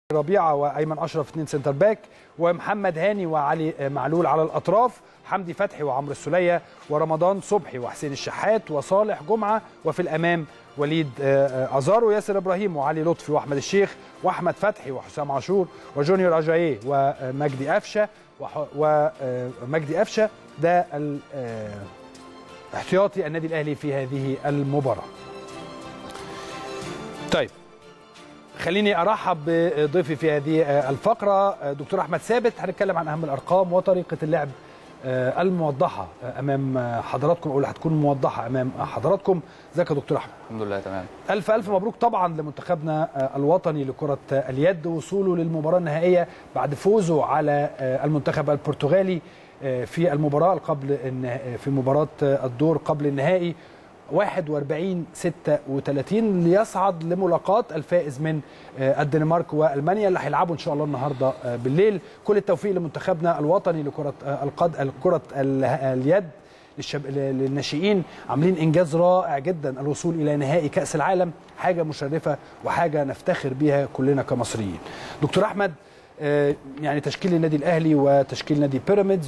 ربيعه وايمن اشرف اثنين سنتر باك ومحمد هاني وعلي معلول على الاطراف حمدي فتحي وعمرو السوليه ورمضان صبحي وحسين الشحات وصالح جمعه وفي الامام وليد ازار وياسر ابراهيم وعلي لطفي واحمد الشيخ واحمد فتحي وحسام عاشور وجونيور اجاييه ومجدي قفشه ومجدي قفشه ده احتياطي النادي الاهلي في هذه المباراه. طيب خليني ارحب بضيفي في هذه الفقره دكتور احمد ثابت هنتكلم عن اهم الارقام وطريقه اللعب الموضحه امام حضراتكم او اللي هتكون موضحه امام حضراتكم ازيك يا دكتور احمد الحمد لله تمام الف الف مبروك طبعا لمنتخبنا الوطني لكره اليد وصوله للمباراه النهائيه بعد فوزه على المنتخب البرتغالي في المباراه قبل في مباراه الدور قبل النهائي 41 36 ليصعد لملاقاه الفائز من الدنمارك والمانيا اللي هيلعبوا ان شاء الله النهارده بالليل كل التوفيق لمنتخبنا الوطني لكره القد كره اليد للناشئين عاملين انجاز رائع جدا الوصول الى نهائي كاس العالم حاجه مشرفه وحاجه نفتخر بها كلنا كمصريين دكتور احمد يعني تشكيل النادي الاهلي وتشكيل نادي بيراميدز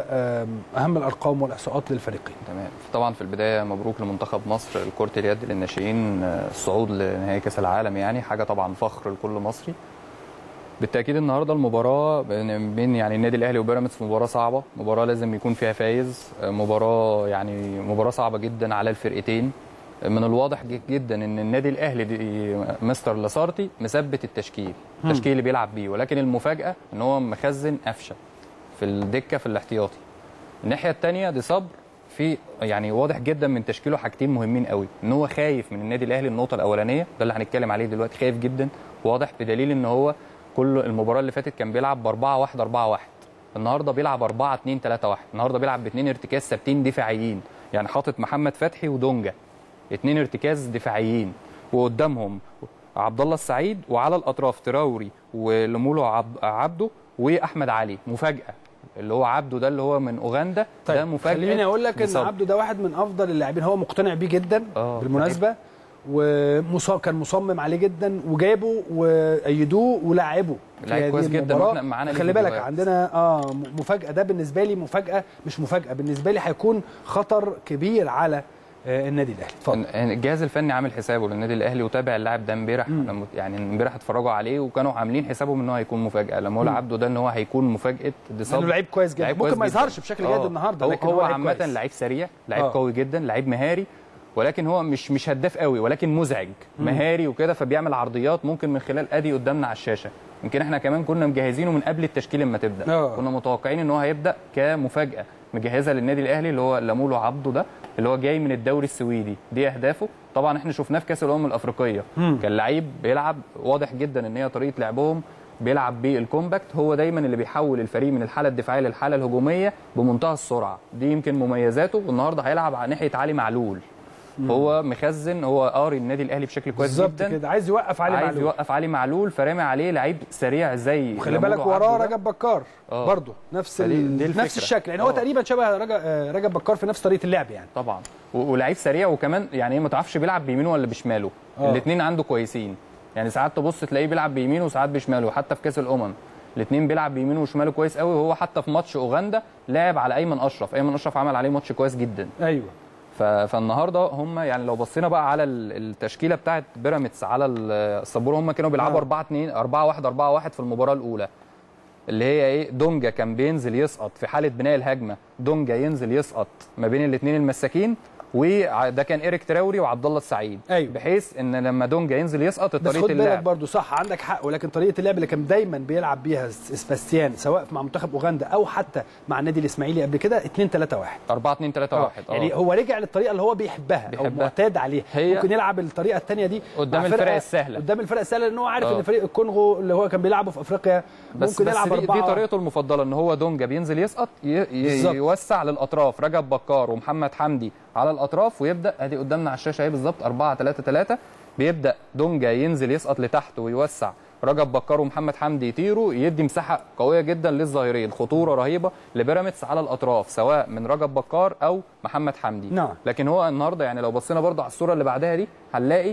واهم الارقام والاحصاءات للفريقين تمام طبعا في البدايه مبروك لمنتخب مصر لكره اليد للناشئين الصعود لنهائي كاس العالم يعني حاجه طبعا فخر لكل مصري بالتاكيد النهارده المباراه بين يعني النادي الاهلي وبيراميدز مباراه صعبه مباراه لازم يكون فيها فايز مباراه يعني مباراه صعبه جدا على الفرقتين من الواضح جدا ان النادي الاهلي دي مستر لاسارتي مثبت التشكيل التشكيل اللي بيلعب بيه ولكن المفاجاه ان هو مخزن قفشه في الدكه في الاحتياطي الناحيه الثانيه دي صبر في يعني واضح جدا من تشكيله حاجتين مهمين قوي ان هو خايف من النادي الاهلي النقطه الاولانيه ده اللي هنتكلم عليه دلوقتي خايف جدا واضح بدليل ان هو كل المباراه اللي فاتت كان بيلعب ب 4 1 4 1 النهارده بيلعب 4 2 3 1 النهارده بيلعب باثنين ارتكاز ثابتين دفاعيين يعني حاطط محمد فتحي ودونجا اثنين ارتكاز دفاعيين وقدامهم عبد الله السعيد وعلى الاطراف تراوري ولمولو عبده واحمد علي مفاجاه اللي هو عبده ده اللي هو من اوغندا طيب ده مفاجاه خليني اقول لك ان عبده ده واحد من افضل اللاعبين هو مقتنع بيه جدا آه بالمناسبه وكان مصمم عليه جدا وجابه وايدوه ولاعبه لعيب كويس جدا واحنا معانا خلي بالك عندنا اه مفاجاه ده بالنسبه لي مفاجاه مش مفاجاه بالنسبه لي هيكون خطر كبير على النادي الاهلي اتفضل الجهاز الفني عامل حسابه للنادي الاهلي وتابع اللاعب ده امبارح يعني امبارح اتفرجوا عليه وكانوا عاملين حسابهم ان هو هيكون مفاجاه لما هو عبده ده ان هو هيكون مفاجاه انه لعيب كويس جدا ممكن ما يظهرش بشكل جيد النهارده لكن هو, هو عامه لعيب سريع لعيب قوي جدا لعيب مهاري ولكن هو مش مش هداف قوي ولكن مزعج مهاري وكده فبيعمل عرضيات ممكن من خلال ادي قدامنا على الشاشه يمكن احنا كمان كنا مجهزينه من قبل التشكيل لما تبدا أوه. كنا متوقعين ان هو هيبدا كمفاجاه مجهزها للنادي الاهلي اللي هو لامولو عبده ده اللي هو جاي من الدوري السويدي دي اهدافه طبعا احنا شفناه في كاس الامم الافريقيه مم. كان لعيب بيلعب واضح جدا ان هي طريقه لعبهم بيلعب بالكومباكت هو دايما اللي بيحول الفريق من الحاله الدفاعيه للحاله الهجوميه بمنتهى السرعه دي يمكن مميزاته والنهارده هيلعب على ناحيه علي معلول هو مخزن هو قاري النادي الاهلي بشكل كويس بالظبط جدا كده عايز يوقف علي عايز معلول يوقف علي معلول فرامي عليه لعيب سريع زي وخلي بالك وراه رجب بكار آه. برضه نفس فدي- ال... دي الفكرة. نفس الشكل يعني هو آه. تقريبا شبه رجب آه، رجب بكار في نفس طريقه اللعب يعني طبعا و- ولعيب سريع وكمان يعني إيه ما تعرفش بيلعب بيمينه ولا بشماله آه. الاثنين عنده كويسين يعني ساعات تبص تلاقيه بيلعب بيمينه وساعات بشماله حتى في كاس الامم الاثنين بيلعب بيمينه وشماله كويس قوي وهو حتى في ماتش اوغندا لعب على ايمن اشرف ايمن اشرف عمل عليه ماتش كويس جدا ايوه ف- فالنهارده هم يعني لو بصينا بقى على ال- التشكيله بتاعه بيراميدز على ال- السبوره هم كانوا بيلعبوا آه. 4 2 4 1 4 1 في المباراه الاولى اللي هي ايه دونجا كان بينزل يسقط في حاله بناء الهجمه دونجا ينزل يسقط ما بين الاثنين المساكين وده كان ايريك تراوري وعبد الله السعيد أيوة. بحيث ان لما دونجا ينزل يسقط بس طريقه خد بالك اللعب برضه صح عندك حق ولكن طريقه اللعب اللي كان دايما بيلعب بيها سباستيان سواء مع منتخب اوغندا او حتى مع النادي الاسماعيلي قبل كده 2 3 1 4 2 3 1 يعني هو رجع للطريقه اللي هو بيحبها, او بيحبها. معتاد عليها هي- ممكن يلعب الطريقه الثانيه دي قدام مع الفرق فرقة- السهلة. قدام الفرق السهله لان هو عارف آه. ان فريق الكونغو اللي هو كان بيلعبه في افريقيا بس ممكن بس يلعب دي, دي أربعة طريقته المفضله ان هو دونجا بينزل يسقط ي... بالظبط. ي... يوسع للاطراف رجب بكار ومحمد حمدي على الاطراف ويبدا ادي قدامنا على الشاشه اهي بالظبط 4 3 3 بيبدا دونجا ينزل يسقط لتحت ويوسع رجب بكار ومحمد حمدي يطيروا يدي مساحه قويه جدا للظاهرين خطوره رهيبه لبيراميدز على الاطراف سواء من رجب بكار او محمد حمدي نعم. لكن هو النهارده يعني لو بصينا برضه على الصوره اللي بعدها دي هنلاقي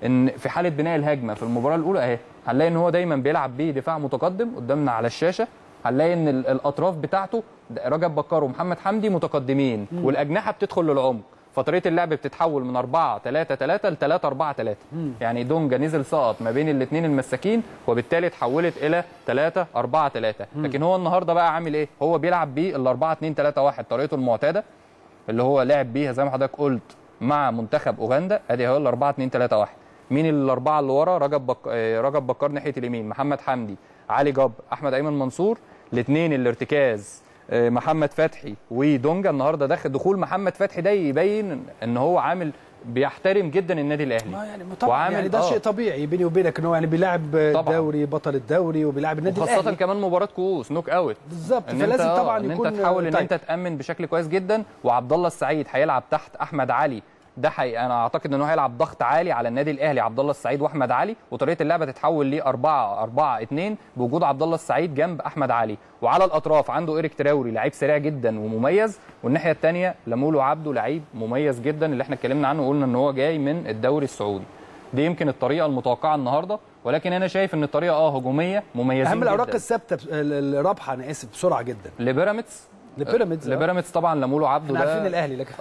ان في حاله بناء الهجمه في المباراه الاولى اهي هنلاقي ان هو دايما بيلعب بيه دفاع متقدم قدامنا على الشاشه هنلاقي ان ال- الاطراف بتاعته رجب بكار ومحمد حمدي متقدمين والاجنحه بتدخل للعمق فطريقه اللعب بتتحول من 4 3 3 ل 3 4 3 يعني دونجا نزل سقط ما بين الاثنين المساكين وبالتالي اتحولت الى 3 4 3 لكن هو النهارده بقى عامل ايه هو بيلعب بيه ال 4 2 3 1 طريقته المعتاده اللي هو لعب بيها زي ما حضرتك قلت مع منتخب اوغندا ادي هو ال 4 2 3 1 مين الاربعه اللي ورا رجب بك... آه، رجب بكار ناحيه اليمين محمد حمدي علي جبر احمد ايمن منصور الاثنين الارتكاز آه، محمد فتحي ودونجا النهارده داخل دخول محمد فتحي ده يبين ان هو عامل بيحترم جدا النادي الاهلي ما يعني طبعا وعامل- يعني ده آه. شيء طبيعي بيني وبينك ان هو يعني بيلاعب طبعاً. دوري بطل الدوري وبيلاعب النادي وخاصة الاهلي كمان مباراة كؤوس نوك اوت بالظبط ان فلازم انت طبعا ان يكون انت تحاول ان طيب. انت تامن بشكل كويس جدا وعبد الله السعيد هيلعب تحت احمد علي ده حقيقي انا اعتقد ان هو هيلعب ضغط عالي على النادي الاهلي عبد الله السعيد واحمد علي وطريقه اللعبه تتحول ل 4 4 2 بوجود عبد الله السعيد جنب احمد علي وعلى الاطراف عنده ايريك تراوري لعيب سريع جدا ومميز والناحيه الثانيه لامولو عبده لعيب مميز جدا اللي احنا اتكلمنا عنه وقلنا ان هو جاي من الدوري السعودي دي يمكن الطريقه المتوقعه النهارده ولكن انا شايف ان الطريقه اه هجوميه مميزين اهم الاوراق جدا الثابته ال- الرابحه انا اسف بسرعه جدا لبيراميدز لبيراميدز آه. لبيراميدز طبعا لامولو عبده احنا ده عارفين الاهلي لكن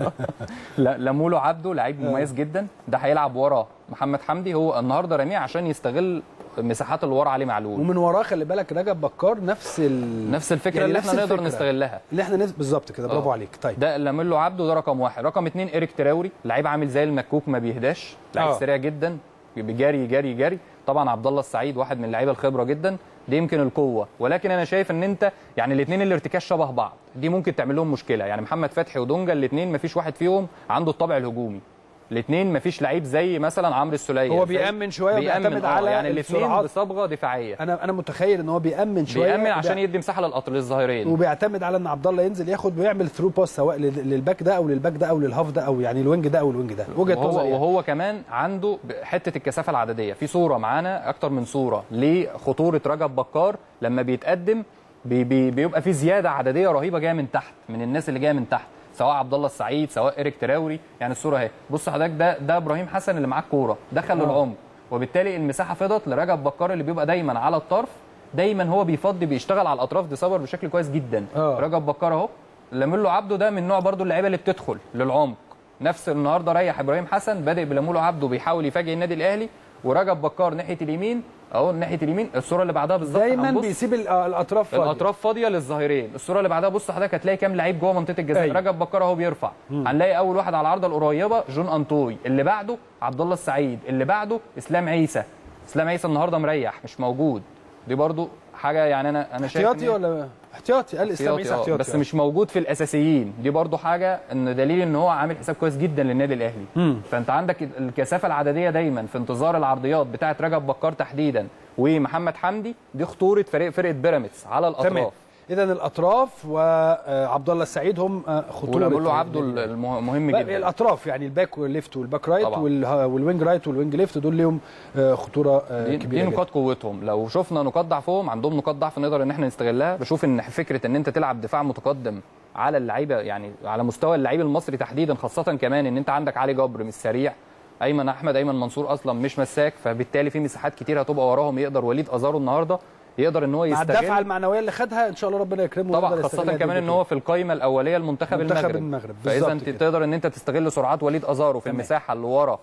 لا لامولو عبده لعيب مميز جدا ده هيلعب وراه محمد حمدي هو النهارده راميه عشان يستغل مساحات اللي ورا علي معلول ومن وراه خلي بالك رجب بكار نفس ال... نفس الفكره يعني اللي نفس احنا نقدر الفكرة. نستغلها اللي احنا نس... بالظبط كده برافو آه. عليك طيب ده لاميلو عبده ده رقم واحد رقم اتنين ايريك تراوري لعيب عامل زي المكوك ما بيهداش لعيب آه. سريع جدا بيجري جري جري طبعا عبد الله السعيد واحد من اللعيبه الخبره جدا دي يمكن القوه ولكن انا شايف ان انت يعني الاثنين الارتكاز شبه بعض دي ممكن تعمل لهم مشكله يعني محمد فتحي ودونجا الاثنين ما فيش واحد فيهم عنده الطابع الهجومي الاثنين ما فيش لعيب زي مثلا عمرو السوليه هو زي- بيأمن شوية بيأمن وبيعتمد آه، على يعني الاثنين السرعات. بصبغه دفاعيه انا انا متخيل ان هو بيأمن شويه بيأمن عشان وبي- يدي مساحه للقطر للظهيرين وبيعتمد على ان عبد الله ينزل ياخد ويعمل ثرو باس سواء لل- للباك ده او للباك ده او للهاف ده او يعني الوينج ده او الوينج ده وجهه وهو, نظري يعني. وهو كمان عنده ب- حته الكثافه العدديه في صوره معانا اكتر من صوره لخطوره رجب بكار لما بيتقدم بي بي بيبقى في زياده عدديه رهيبه جايه من تحت من الناس اللي جايه من تحت سواء عبد الله السعيد سواء ايريك تراوري يعني الصوره اهي بص حضرتك ده ده ابراهيم حسن اللي معاه الكوره دخل آه. للعمق وبالتالي المساحه فضت لرجب بكار اللي بيبقى دايما على الطرف دايما هو بيفضي بيشتغل على الاطراف دي صبر بشكل كويس جدا آه. رجب بكار اهو لاميلو عبده ده من نوع برضو اللعيبه اللي بتدخل للعمق نفس النهارده ريح ابراهيم حسن بادئ بلامولو عبده بيحاول يفاجئ النادي الاهلي ورجب بكار ناحيه اليمين اهو ناحيه اليمين الصوره اللي بعدها بالظبط دايما هنبص. بيسيب ال- آه، الاطراف فاضية. الاطراف فاضيه للظهيرين الصوره اللي بعدها بص حضرتك هتلاقي كام لعيب جوه منطقه الجزاء أيوة. رجب بكار اهو بيرفع هنلاقي اول واحد على العارضه القريبه جون انطوي اللي بعده عبد الله السعيد اللي بعده اسلام عيسى اسلام عيسى النهارده مريح مش موجود دي برضو حاجه يعني انا انا شايف إن احتياطي هي- ولا احتياطي قال اسلام عيسى احتياطي، آه، احتياطي بس آه. مش موجود في الاساسيين دي برضو حاجه ان دليل ان هو عامل حساب كويس جدا للنادي الاهلي مم. فانت عندك الكثافه العدديه دايما في انتظار العرضيات بتاعه رجب بكار تحديدا ومحمد حمدي دي خطوره فريق فرقه بيراميدز على تمام الاطراف اذا الاطراف وعبد الله السعيد هم آه، خطوره ولامولو عبده المهم بقى جدا الاطراف يعني الباك والليفت والباك رايت طبعا. والها- والوينج رايت والوينج ليفت دول ليهم آه، خطوره آه، دي, دي كبيره جدا. نقاط قوتهم لو شفنا نقاط ضعفهم عندهم نقاط ضعف نقدر ان احنا نستغلها بشوف ان فكره ان انت تلعب دفاع متقدم على اللعيبه يعني على مستوى اللعيب المصري تحديدا خاصه كمان ان انت عندك علي جبر مش سريع ايمن احمد ايمن منصور اصلا مش مساك فبالتالي في مساحات كتير هتبقى وراهم يقدر وليد ازارو النهارده يقدر ان هو مع الدفعه يستغل المعنويه اللي خدها ان شاء الله ربنا يكرمه طبعا ويقدر خاصه يستغل كمان هذه ان هو في القائمه الاوليه لمنتخب منتخب المغرب, المغرب، فاذا بالظبط انت كده. تقدر ان انت تستغل سرعات وليد ازارو في تمام. المساحه اللي ورا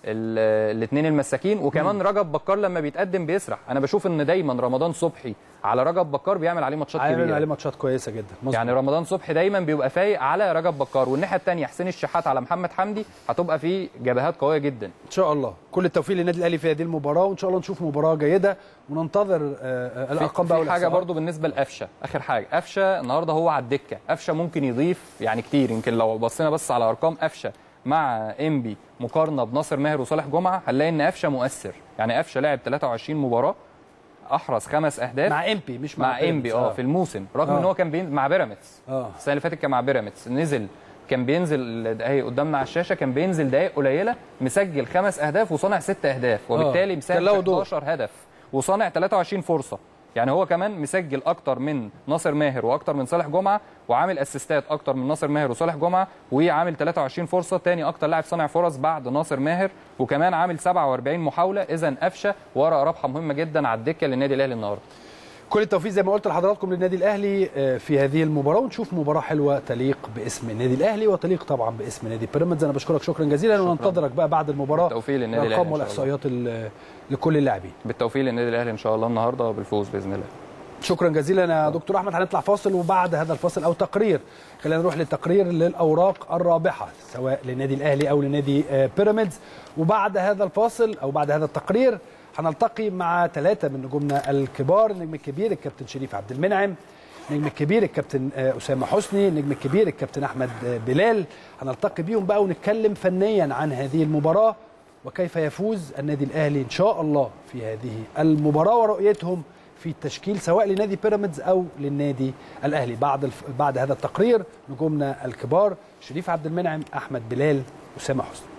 الاثنين المساكين وكمان رجب بكار لما بيتقدم بيسرح انا بشوف ان دايما رمضان صبحي على رجب بكار بيعمل عليه ماتشات عامل كبيره عليه ماتشات كويسه جدا مظبوط. يعني رمضان صبحي دايما بيبقى فايق على رجب بكار والناحيه الثانيه حسين الشحات على محمد حمدي هتبقى في جبهات قويه جدا ان شاء الله كل التوفيق للنادي الاهلي في هذه المباراه وان شاء الله نشوف مباراه جيده وننتظر آه، آه، في, الارقام بقى في حاجه والإحصاءات. برضو بالنسبه لقفشه اخر حاجه قفشه النهارده هو على الدكه قفشه ممكن يضيف يعني كتير يمكن لو بصينا بس على ارقام قفشه مع انبي مقارنه بناصر ماهر وصالح جمعه هنلاقي ان قفشه مؤثر يعني قفشه لعب 23 مباراه احرز خمس اهداف مع امبي مش مع, مع انبي اه في الموسم رغم آه. ان هو كان بين مع بيراميدز اه السنه اللي فاتت كان مع بيراميدز نزل كان بينزل اهي قدامنا على الشاشه كان بينزل دقائق قليله مسجل خمس اهداف وصانع ست اهداف وبالتالي كان مساهم له في دور. 11 هدف وصانع 23 فرصه يعني هو كمان مسجل اكتر من ناصر ماهر واكتر من صالح جمعه وعامل اسيستات اكتر من ناصر ماهر وصالح جمعه وعامل 23 فرصه تاني اكتر لاعب صانع فرص بعد ناصر ماهر وكمان عامل 47 محاوله اذا قفشه ورقه رابحه مهمه جدا على الدكه للنادي الاهلي النهارده كل التوفيق زي ما قلت لحضراتكم للنادي الاهلي آه، في هذه المباراه ونشوف مباراه حلوه تليق باسم النادي الاهلي وتليق طبعا باسم نادي بيراميدز انا بشكرك شكرا جزيلا وننتظرك بقى بعد المباراه بالتوفيق للنادي الارقام الأهلي إن شاء الله. والاحصائيات ال- لكل اللاعبين بالتوفيق للنادي الاهلي ان شاء الله النهارده بالفوز باذن الله شكرا جزيلا يا دكتور احمد هنطلع فاصل وبعد هذا الفاصل او تقرير خلينا نروح للتقرير للاوراق الرابحه سواء للنادي الاهلي او لنادي آه، بيراميدز وبعد هذا الفاصل او بعد هذا التقرير هنلتقي مع ثلاثه من نجومنا الكبار النجم الكبير الكابتن شريف عبد المنعم النجم الكبير الكابتن آه، اسامه حسني النجم الكبير الكابتن احمد آه، بلال هنلتقي بيهم بقى ونتكلم فنيا عن هذه المباراه وكيف يفوز النادي الاهلي ان شاء الله في هذه المباراه ورؤيتهم في التشكيل سواء لنادي بيراميدز او للنادي الاهلي بعد الف... بعد هذا التقرير نجومنا الكبار شريف عبد المنعم احمد بلال اسامه حسني